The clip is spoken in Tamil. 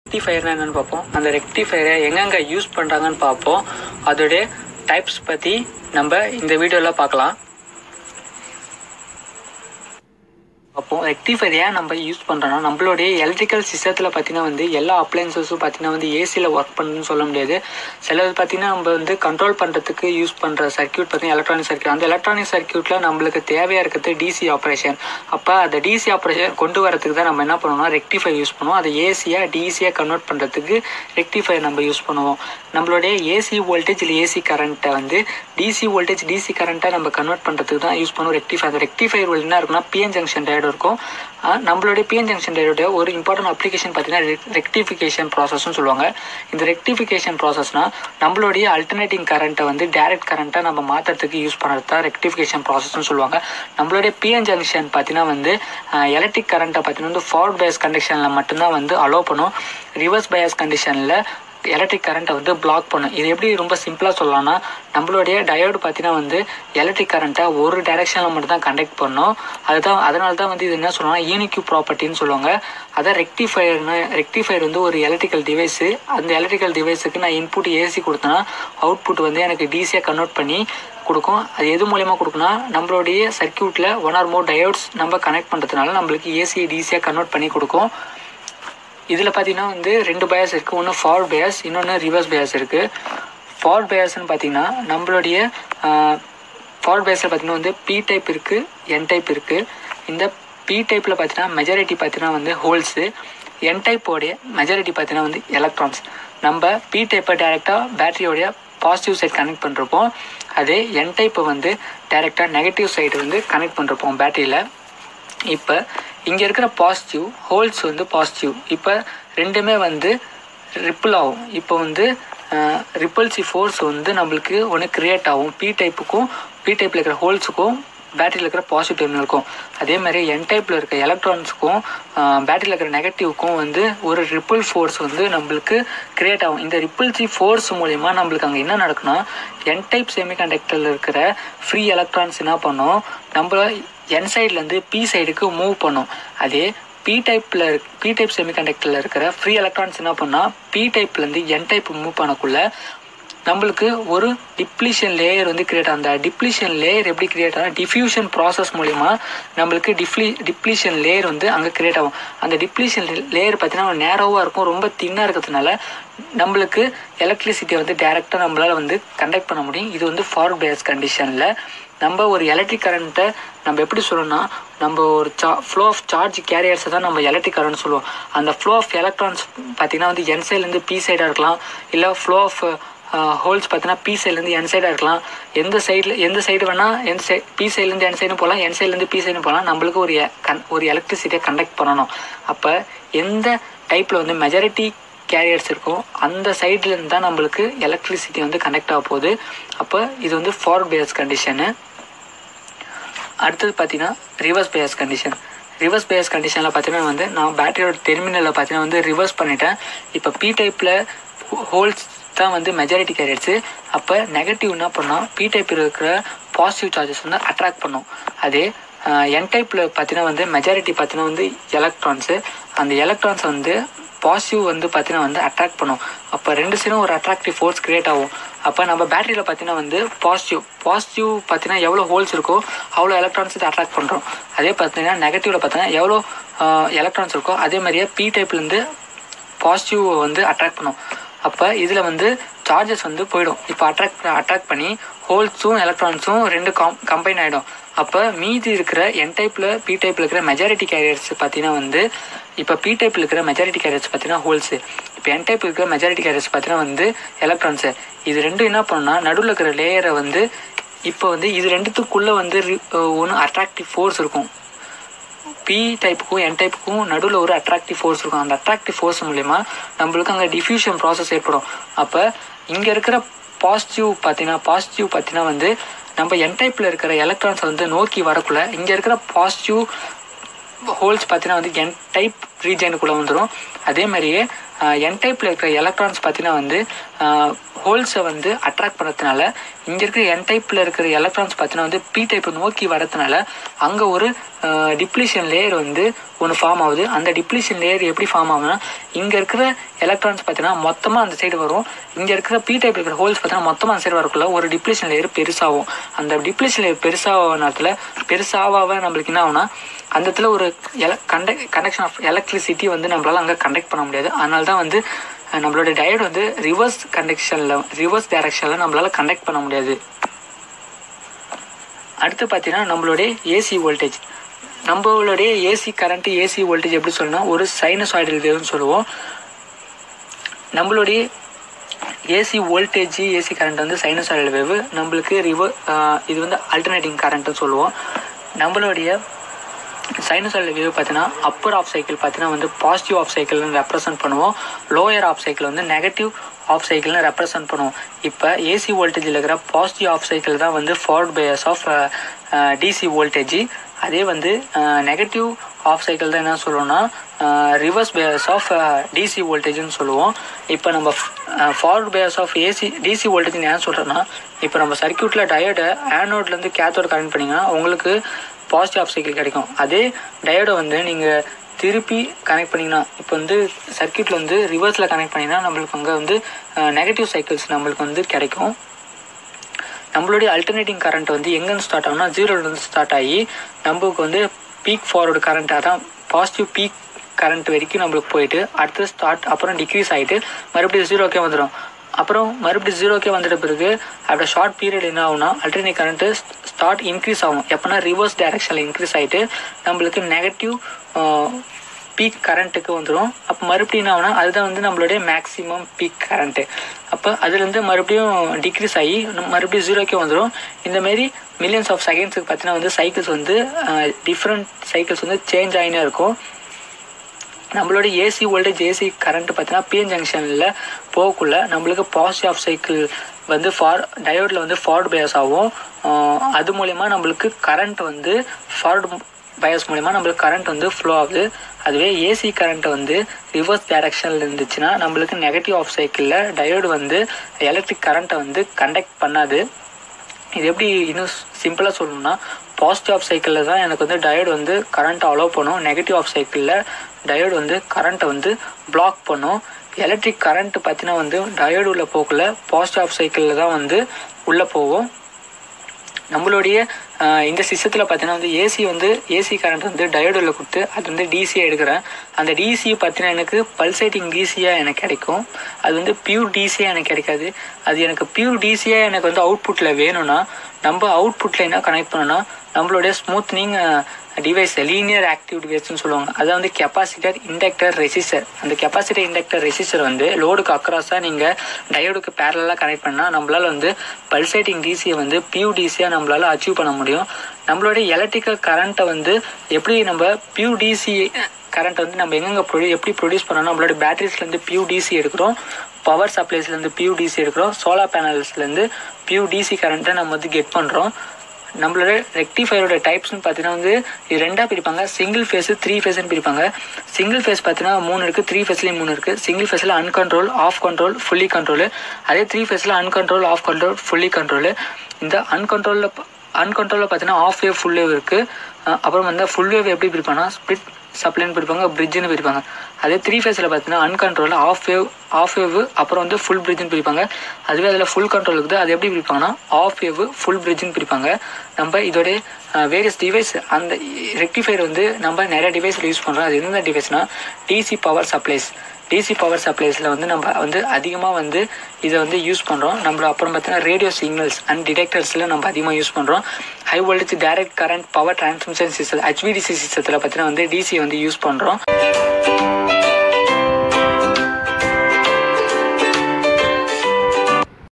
ரெக்டிஃபயர்னா என்னன்னு பார்ப்போம் அந்த ரெக்டிஃபயரை எங்கெங்கே யூஸ் பண்ணுறாங்கன்னு பார்ப்போம் அதோடைய டைப்ஸ் பற்றி நம்ம இந்த வீடியோவில் பார்க்கலாம் அப்போ ரெக்டிஃபையர் ஏன் நம்ம யூஸ் பண்ணுறோம்னா நம்மளுடைய எலக்ட்ரிக்கல் சிஸ்டத்தில் பார்த்தீங்கன்னா வந்து எல்லா அப்ளைன்சஸும் பார்த்தீங்கன்னா வந்து ஏசியில் ஒர்க் பண்ணுன்னு சொல்ல முடியாது சிலது பார்த்தீங்கன்னா நம்ம வந்து கண்ட்ரோல் பண்ணுறதுக்கு யூஸ் பண்ணுற சர்க்யூட் பார்த்தீங்கன்னா எலக்ட்ரானிக் சர்க்யூட் அந்த எலக்ட்ரானிக் சர்க்யூட்டில் நம்மளுக்கு தேவையாக இருக்கிறது டிசி ஆப்ரேஷன் அப்போ அந்த டிசி ஆப்ரேஷன் கொண்டு வரதுக்கு தான் நம்ம என்ன பண்ணுவோம்னா ரெக்டிஃபை யூஸ் பண்ணுவோம் அதை ஏசியாக டிசியாக கன்வெர்ட் பண்ணுறதுக்கு ரெக்டிஃபை நம்ம யூஸ் பண்ணுவோம் நம்மளுடைய ஏசி வோல்டேஜ் இல்லை ஏசி கரண்ட்டை வந்து டிசி வோல்டேஜ் டிசி கரண்ட்டை நம்ம கன்வெர்ட் பண்ணுறதுக்கு தான் யூஸ் பண்ணுவோம் ரெக்டிஃபை அந்த ரெக்டிஃபையர் என்ன இருக்குன்னா பிஎன் ஜங்ஷன் டயர்டு இருக்கும் ஆஹ் நம்மளுடைய பிஎன் ஜங்ஷன் டயர்டோட ஒரு இம்பார்ட்டன்ட் அப்ளிகேஷன் பார்த்தீங்கன்னா ரெக்டிஃபிகேஷன் ப்ராசஸ்னு சொல்லுவாங்க இந்த ரெக்டிஃபிகேஷன் ப்ராசஸ்னா நம்மளுடைய அல்டர்னேட்டிங் கரண்ட்டை வந்து டைரக்ட் கரண்ட்டை நம்ம மாற்றுறதுக்கு யூஸ் பண்ணுறது தான் ரெக்டிஃபிகேஷன் ப்ராசஸ்னு சொல்லுவாங்க நம்மளுடைய பிஎன் ஜங்ஷன் பார்த்தீங்கன்னா வந்து எலக்ட்ரிக் கரண்ட்டை பார்த்தீங்கன்னா வந்து ஃபார்வர்ட் பயஸ் கண்டிஷனில் மட்டும்தான் வந்து அலோவ் பண்ணும் ரிவர்ஸ் பயஸ் கண்டிஷனில் எலக்ட்ரிக் கரண்ட்டை வந்து பிளாக் பண்ணும் இது எப்படி ரொம்ப சிம்பிளாக சொல்லலாம்னா நம்மளுடைய டயோடு பார்த்தீங்கன்னா வந்து எலக்ட்ரிக் கரண்ட்டை ஒரு டைரெக்ஷனில் மட்டும் தான் கண்டக்ட் பண்ணும் அதுதான் அதனால தான் வந்து இது என்ன சொல்லுவாங்கன்னா யூனிக்யூ ப்ராப்பர்ட்டின்னு சொல்லுவாங்க அதான் ரெக்டிஃபயர்னு ரெக்டிஃபயர் வந்து ஒரு எலக்ட்ரிக்கல் டிவைஸு அந்த எலக்ட்ரிக்கல் டிவைஸுக்கு நான் இன்புட் ஏசி கொடுத்தேன்னா அவுட்புட் வந்து எனக்கு டிசியாக கன்வெர்ட் பண்ணி கொடுக்கும் அது எது மூலயமா கொடுக்குன்னா நம்மளுடைய சர்க்கியூட்டில் ஒன் ஆர் மோர் டயோட்ஸ் நம்ம கனெக்ட் பண்ணுறதுனால நம்மளுக்கு ஏசி டிசியாக கன்வெர்ட் பண்ணி கொடுக்கும் இதில் பார்த்தீங்கன்னா வந்து ரெண்டு பயாஸ் இருக்குது ஒன்று ஃபார்வர்ட் பயாஸ் இன்னொன்று ரிவர்ஸ் பயாஸ் இருக்குது ஃபார்வர்ட் பயாஸ்னு பார்த்தீங்கன்னா நம்மளுடைய ஃபார்வர்ட் பயாஸில் பார்த்தீங்கன்னா வந்து பி டைப் இருக்குது என் டைப் இருக்குது இந்த பி டைப்பில் பார்த்தீங்கன்னா மெஜாரிட்டி பார்த்தீங்கன்னா வந்து ஹோல்ஸு என் டைப்போடைய மெஜாரிட்டி பார்த்தீங்கன்னா வந்து எலக்ட்ரான்ஸ் நம்ம பி டைப்பை டேரெக்டாக பேட்டரியோடைய பாசிட்டிவ் சைட் கனெக்ட் பண்ணிருப்போம் அதே என் டைப்பை வந்து டேரெக்டாக நெகட்டிவ் சைடு வந்து கனெக்ட் பண்ணிருப்போம் பேட்டரியில் இப்போ இங்கே இருக்கிற பாசிட்டிவ் ஹோல்ஸ் வந்து பாசிட்டிவ் இப்போ ரெண்டுமே வந்து ரிப்பிள் ஆகும் இப்போ வந்து ரிப்பல்சி ஃபோர்ஸ் வந்து நம்மளுக்கு ஒன்று கிரியேட் ஆகும் பி டைப்புக்கும் பி டைப்பில் இருக்கிற ஹோல்ஸுக்கும் பேட்டரியில் இருக்கிற பாசிட்டிவ் டெர்மினலுக்கும் அதே மாதிரி என் டைப்பில் இருக்க எலக்ட்ரான்ஸுக்கும் பேட்டரியில் இருக்கிற நெகட்டிவ்க்கும் வந்து ஒரு ரிப்பிள் ஃபோர்ஸ் வந்து நம்மளுக்கு கிரியேட் ஆகும் இந்த ரிப்பிள்சி ஃபோர்ஸ் மூலிமா நம்மளுக்கு அங்கே என்ன நடக்குன்னா என் டைப் செமிகண்டக்டரில் இருக்கிற ஃப்ரீ எலக்ட்ரான்ஸ் என்ன பண்ணும் நம்ம என் சைட்லேருந்து பி சைடுக்கு மூவ் பண்ணும் அதே பி டைப்பில் பி டைப் செமிகண்டக்டரில் இருக்கிற ஃப்ரீ எலக்ட்ரான்ஸ் என்ன பண்ணால் பி டைப்லேருந்து என் டைப் மூவ் பண்ணக்குள்ள நம்மளுக்கு ஒரு டிப்ளீஷன் லேயர் வந்து கிரியேட் ஆகும் அந்த டிப்ளீஷன் லேயர் எப்படி கிரியேட் ஆகும் டிஃப்யூஷன் ப்ராசஸ் மூலிமா நம்மளுக்கு டிப்ளி டிப்ளீஷன் லேயர் வந்து அங்கே கிரியேட் ஆகும் அந்த டிப்ளீஷன் லேயர் பார்த்தீங்கன்னா நேரோவாக இருக்கும் ரொம்ப தின்னாக இருக்கிறதுனால நம்மளுக்கு எலக்ட்ரிசிட்டியை வந்து டைரெக்டாக நம்மளால் வந்து கண்டக்ட் பண்ண முடியும் இது வந்து ஃபார்வர்ட் பேஸ் கண்டிஷனில் நம்ம ஒரு எலக்ட்ரிக் கரண்ட்டை நம்ம எப்படி சொல்லணும்னா நம்ம ஒரு சா ஃப்ளோ ஆஃப் சார்ஜ் கேரியர்ஸை தான் நம்ம எலக்ட்ரிக் கரண்ட் சொல்லுவோம் அந்த ஃப்ளோ ஆஃப் எலக்ட்ரான்ஸ் பார்த்தீங்கன்னா வந்து என் சைட்லேருந்து பி சைடாக இருக்கலாம் இல்லை ஃப்ளோ ஆஃப் ஹோல்ஸ் பார்த்தீங்கன்னா பி சைட்லேருந்து என் சைடாக இருக்கலாம் எந்த சைடில் எந்த சைடு வேணால் எந்த சை பி சைட்லேருந்து என் சைடும் போகலாம் என் சைட்லேருந்து பி சைடும் போகலாம் நம்மளுக்கு ஒரு கன் ஒரு எலக்ட்ரிசிட்டியை கண்டக்ட் பண்ணணும் அப்போ எந்த டைப்பில் வந்து மெஜாரிட்டி கேரியர்ஸ் இருக்கும் அந்த சைட்லேருந்து தான் நம்மளுக்கு எலக்ட்ரிசிட்டி வந்து கனெக்ட் ஆக போகுது அப்போ இது வந்து ஃபார்வர்ட் பேஸ் கண்டிஷனு அடுத்தது பார்த்தீங்கன்னா reverse bias condition reverse bias கண்டிஷனில் பார்த்தீங்கன்னா வந்து நான் பேட்டரியோட டெர்மினலில் பார்த்தீங்கன்னா வந்து ரிவர்ஸ் பண்ணிட்டேன் இப்போ பி டைப்பில் ஹோல்ஸ் தான் வந்து மெஜாரிட்டி கேரியர்ஸு அப்போ நெகட்டிவ் என்ன பண்ணால் பி டைப்பில் இருக்கிற பாசிட்டிவ் சார்ஜஸ் வந்து அட்ராக்ட் பண்ணும் அதே என் டைப்பில் பார்த்தீங்கன்னா வந்து மெஜாரிட்டி பார்த்தீங்கன்னா வந்து எலக்ட்ரான்ஸு அந்த எலக்ட்ரான்ஸ் வந்து பாசிட்டிவ் வந்து பார்த்தீங்கன்னா வந்து அட்ராக்ட் பண்ணும் அப்போ ரெண்டு சைடும் ஒரு அட்ராக்டிவ் ஃபோர்ஸ் கிரியேட் ஆகும் அப்போ நம்ம பேட்டரியில் பார்த்தீங்கன்னா வந்து பாசிட்டிவ் பாசிட்டிவ் பார்த்தீங்கன்னா எவ்வளோ ஹோல்ஸ் இருக்கோ அவ்வளோ எலக்ட்ரான்ஸ் இதை அட்ராக்ட் பண்ணுறோம் அதே பார்த்தீங்கன்னா நெகட்டிவில் பார்த்தீங்கன்னா எவ்வளோ எலக்ட்ரான்ஸ் இருக்கோ அதே மாதிரியே பி டைப்லேருந்து பாசிட்டிவ் வந்து அட்ராக்ட் பண்ணும் அப்போ இதில் வந்து சார்ஜஸ் வந்து போயிடும் இப்போ அட்ராக்ட் அட்ராக்ட் பண்ணி ஹோல்ஸும் எலக்ட்ரான்ஸும் ரெண்டு காம் கம்பைன் ஆகிடும் அப்போ மீதி இருக்கிற என் டைப்பில் பி டைப்பில் இருக்கிற மெஜாரிட்டி கேரியர்ஸ் பார்த்தீங்கன்னா வந்து இப்போ பி டைப்பில் இருக்கிற மெஜாரிட்டி கேரியர்ஸ் பார்த்தீங்கன்னா ஹோல்ஸு இப்போ என் டைப் இருக்கிற மெஜாரிட்டி கேரியர்ஸ் பார்த்தீங்கன்னா வந்து எலக்ட்ரான்ஸு இது ரெண்டும் என்ன பண்ணுன்னா நடுவில் இருக்கிற லேயரை வந்து இப்போ வந்து இது ரெண்டுத்துக்குள்ளே வந்து ஒன்று அட்ராக்டிவ் ஃபோர்ஸ் இருக்கும் பி டைப்புக்கும் என் டைப்புக்கும் நடுவில் ஒரு அட்ராக்டிவ் ஃபோர்ஸ் இருக்கும் அந்த அட்ராக்டிவ் ஃபோர்ஸ் மூலயமா நம்மளுக்கு அங்கே டிஃப்யூஷன் ப்ராசஸ் ஏற்படும் அப்போ இங்கே இருக்கிற பாசிட்டிவ் பார்த்தீங்கன்னா பாசிட்டிவ் பார்த்தீங்கன்னா வந்து நம்ம என் டைப்பில் இருக்கிற எலக்ட்ரான்ஸ் வந்து நோக்கி வரக்குள்ள இங்கே இருக்கிற பாசிட்டிவ் ஹோல்ஸ் பார்த்தீங்கன்னா வந்து என் டைப் ரீஜனுக்குள்ளே வந்துடும் அதே மாதிரியே என் டைப்பில் இருக்கிற எலக்ட்ரான்ஸ் பார்த்தீங்கன்னா வந்து ஹோல்ஸை வந்து அட்ராக்ட் பண்ணுறதுனால இங்கே இருக்கிற என் டைப்பில் இருக்கிற எலக்ட்ரான்ஸ் பார்த்தீங்கன்னா வந்து பி டைப் நோக்கி வரதுனால அங்கே ஒரு டிப்ளீஷன் லேயர் வந்து ஒன்று ஃபார்ம் ஆகுது அந்த டிப்ளீஷன் லேயர் எப்படி ஃபார்ம் ஆகுதுன்னா இங்கே இருக்கிற எலக்ட்ரான்ஸ் பார்த்தீங்கன்னா மொத்தமாக அந்த சைடு வரும் இங்கே இருக்கிற பி டைப் இருக்கிற ஹோல்ஸ் பார்த்தீங்கன்னா மொத்தமாக அந்த சைடு வரக்குள்ள ஒரு டிப்ளீஷன் லேயர் பெருசாகும் அந்த டிப்ளீஷன் லேயர் பெருசாக நேரத்தில் பெருசாக நம்மளுக்கு என்ன ஆகும்னா அந்த இடத்துல ஒரு எல கண்டக் கண்டக்ஷன் ஆஃப் எலக்ட்ரிசிட்டி வந்து நம்மளால அங்கே கண்டக்ட் பண்ண முடியாது அதனால தான் வந்து அஹ், நம்மளோட டயட் வந்து ரிவர்ஸ் கண்டக்ஷனில் ரிவர்ஸ் டைரக்ஷனில் நம்மளால கண்டக்ட் பண்ண முடியாது அடுத்து பார்த்தீங்கன்னா நம்மளுடைய ஏசி வோல்டேஜ் நம்மளுடைய ஏசி கரண்ட்டு ஏசி வோல்டேஜ் எப்படி சொல்லணும்னா ஒரு சைனசாய்டல் வேவ்னு சொல்லுவோம் நம்மளுடைய ஏசி வோல்டேஜ் ஏசி கரண்ட் வந்து சைனசாய்டல் வேவ் நம்மளுக்கு ரிவர் இது வந்து அல்டர்னேட்டிங் கரண்ட்னு சொல்லுவோம் நம்மளுடைய சைனசாய்டல் வேவ் பார்த்தீங்கன்னா அப்பர் ஆஃப் சைக்கிள் பார்த்தீங்கன்னா வந்து பாசிட்டிவ் ஆஃப் சைக்கிள்னு ரெப்ரசென்ட் பண்ணுவோம் லோயர் ஆஃப் சைக்கிள் வந்து நெகட்டிவ் ஆஃப் சைக்கிள்னு ரெப்ரசென்ட் பண்ணுவோம் இப்போ ஏசி வோல்டேஜில் இருக்கிற பாசிட்டிவ் ஆஃப் சைக்கிள் தான் வந்து forward bias of DC voltage அதே வந்து நெகட்டிவ் ஆஃப் சைக்கிள் தான் என்ன சொல்லுவோம்னா ரிவர்ஸ் பயஸ் ஆஃப் டிசி வோல்டேஜ்னு சொல்லுவோம் இப்போ நம்ம forward bias of AC DC வோல்டேஜ்னு ஏன் சொல்கிறேன்னா இப்போ நம்ம சர்க்கியூட்டில் டயோடை ஆனோட்லேருந்து கேத்தோட் கனெக்ட் பண்ணிங்கன்னா உங்களுக்கு பாசிட்டிவ் ஆஃப் சைக்கிள் கிடைக்கும் அதே டயோடை வந்து நீங்கள் திருப்பி கனெக்ட் பண்ணிங்கன்னா இப்போ வந்து சர்க்கியூட்டில் வந்து ரிவர்ஸில் கனெக்ட் பண்ணிங்கன்னா நம்மளுக்கு அங்கே வந்து நெகட்டிவ் சைக்கிள்ஸ் நம்மளுக்கு வந்து கிடைக்கும் நம்மளுடைய அல்டர்னேட்டிங் கரண்ட் வந்து எங்கேருந்து ஸ்டார்ட் ஆகும்னா ஜீரோலேருந்து ஸ்டார்ட் ஆகி நம்மளுக்கு வந்து பீக் ஃபார்வர்டு கரண்ட் அதான் பாசிட்டிவ் பீக் கரண்ட் வரைக்கும் நம்மளுக்கு போயிட்டு அடுத்து ஸ்டார்ட் அப்புறம் டிக்ரீஸ் ஆகிட்டு மறுபடியும் ஜீரோக்கே வந்துடும் அப்புறம் மறுபடியும் ஜீரோக்கே வந்துட்ட பிறகு ஆஃப்டர் ஷார்ட் பீரியட் என்ன ஆகும்னா அல்டர்னேட் கரண்ட்டு ஸ்டார்ட் இன்க்ரீஸ் ஆகும் எப்போனா ரிவர்ஸ் டைரக்ஷனில் இன்க்ரீஸ் ஆகிட்டு நம்மளுக்கு நெகட்டிவ் பீக் கரண்ட்டுக்கு வந்துடும் அப்போ மறுபடியும் என்ன ஆகும்னா அதுதான் வந்து நம்மளுடைய மேக்ஸிமம் பீக் கரண்ட்டு அப்போ அதுலேருந்து மறுபடியும் டிக்ரீஸ் ஆகி மறுபடியும் ஜீரோக்கே வந்துடும் இந்தமாரி மில்லியன்ஸ் ஆஃப் செகண்ட்ஸுக்கு பார்த்தீங்கன்னா வந்து சைக்கிள்ஸ் வந்து டிஃப்ரெண்ட் சைக்கிள்ஸ் வந்து சேஞ்ச் ஆகினே இருக்கும் நம்மளோட ஏசி வோல்டேஜ் ஏசி கரண்ட் பார்த்தீங்கன்னா பிஎன் ஜங்ஷனில் போகக்குள்ள நம்மளுக்கு பாசிட்டிவ் ஆஃப் சைக்கிள் வந்து ஃபார் டயோடில் வந்து ஃபார்வர்ட் பயஸ் ஆகும் ஆஹ் அது மூலயமா நம்மளுக்கு கரண்ட் வந்து ஃபார்வர்டு பயஸ் மூலயமா நம்மளுக்கு கரண்ட் வந்து ஃப்ளோ ஆகுது அதுவே ஏசி கரண்ட் வந்து ரிவர்ஸ் டைரக்ஷனில் இருந்துச்சுன்னா நம்மளுக்கு நெகட்டிவ் ஆஃப் சைக்கிளில் டயோடு வந்து எலக்ட்ரிக் கரண்ட்டை வந்து கண்டக்ட் பண்ணாது இது எப்படி இன்னும் சிம்பிளாக சொல்லணும்னா பாசிட்டிவ் ஆஃப் சைக்கிளில் தான் எனக்கு வந்து டயோடு வந்து கரண்ட் அலோவ் பண்ணும் நெகட்டிவ் ஆஃப் சைக்கிளில் டயோடு வந்து கரண்ட்டை வந்து பிளாக் பண்ணும் எலக்ட்ரிக் கரண்ட் பார்த்தீங்கன்னா வந்து டயோடு உள்ள போக்குள்ள பாசிட்டிவ் ஆஃப் சைக்கிளில் தான் வந்து உள்ளே போகும் நம்மளுடைய ஆஹ், இந்த சிஸ்டத்தில் பார்த்தீங்கன்னா வந்து ஏசி வந்து ஏசி கரண்ட் வந்து டயோடில் கொடுத்து அது வந்து டிசியாக எடுக்கிறேன் அந்த டிசி பார்த்தீங்கன்னா எனக்கு பல்சேட்டிங் டிசியாக எனக்கு கிடைக்கும் அது வந்து பியூர் டிசியாக எனக்கு கிடைக்காது அது எனக்கு பியூர் டிசியாக எனக்கு வந்து அவுட்புட்டில் வேணும்னா நம்ம அவுட்புட்டில் என்ன கனெக்ட் பண்ணோன்னா நம்மளுடைய ஸ்மூத்னிங் டிவைஸ் லீனியர் ஆக்டிவ் டிவைஸ்னு சொல்லுவாங்க அதான் வந்து கெப்பாசிட்டர் இண்டக்டர் ரெசிஸ்டர் அந்த கெப்பாசிட்டர் இண்டக்டர் ரெசிஸ்டர் வந்து லோடுக்கு அக்ராஸாக நீங்கள் டயோடுக்கு பேரலாக கனெக்ட் பண்ணால் நம்மளால் வந்து பல்சேட்டிங் டிசியை வந்து பியூ டிசியாக நம்மளால் அச்சீவ் பண்ண முடியும் நம்மளுடைய எலக்ட்ரிக்கல் கரண்ட்டை வந்து எப்படி நம்ம பியூ டிசி கரண்ட் வந்து நம்ம எங்கெங்கே ப்ரொடியூ எப்படி ப்ரொடியூஸ் பண்ணோம் நம்மளோட பேட்டரிஸ்லேருந்து பியூ டிசி எடுக்கிறோம் பவர் சப்ளைஸ்லேருந்து பியூ டிசி எடுக்கிறோம் சோலார் பேனல்ஸ்லேருந்து பியூ டிசி கரண்ட்டை நம்ம வந்து கெட் பண்ணுறோம் நம்மளோட ரெக்டிஃபையரோட டைப்ஸ்னு பார்த்தீங்கன்னா வந்து இது ரெண்டாக பிரிப்பாங்க சிங்கிள் ஃபேஸு த்ரீ ஃபேஸ்னு பிரிப்பாங்க சிங்கிள் ஃபேஸ் பார்த்தீங்கன்னா மூணு இருக்குது த்ரீ ஃபேஸ்லேயும் மூணு இருக்குது சிங்கிள் ஃபேஸில் uncontrol half control fully control அதே த்ரீ ஃபேஸில் uncontrol half control fully control இந்த அன்கண்ட்ரோலில் அன்கண்ட்ரோலில் பார்த்தீங்கன்னா ஆஃப் வேவ் ஃபுல் வேவ் இருக்குது அப்புறம் வந்து ஃபுல் வேவ் எப்படி பிரிப்பாங்கன்னா ஸ்பிட் சப்ளைன்னு பிரிப்பாங்க பிரிட்ஜுன்னு பிரிப்பாங்க அதே த்ரீ ஃபேஸில் பார்த்தீங்கன்னா uncontrol half wave half wave அப்புறம் வந்து ஃபுல் பிரிட்ஜ்னு பிரிப்பாங்க அதுவே அதில் ஃபுல் கண்ட்ரோல் இருக்குது அது எப்படி பிரிப்பாங்கன்னா ஆஃப் வேவ் ஃபுல் பிரிட்ஜ்னு பிரிப்பாங்க நம்ம இதோட வேரியஸ் டிவைஸ் அந்த ரெக்டிஃபையர் வந்து நம்ம நிறைய டிவைஸில் யூஸ் பண்ணுறோம் அது எந்தெந்த டிவைஸ்னால் DC power supplies DC power சப்ளைஸில் வந்து நம்ம வந்து அதிகமாக வந்து இதை வந்து யூஸ் பண்ணுறோம் நம்மள அப்புறம் பார்த்தீங்கன்னா ரேடியோ சிக்னல்ஸ் அண்ட் டிடெக்டர்ஸில் நம்ம அதிகமாக யூஸ் பண்ணுறோம் high voltage direct current power transmission system HVDC சிஸ்டத்தில் பார்த்தீங்கன்னா வந்து டிசி வந்து யூஸ் பண்ணுறோம்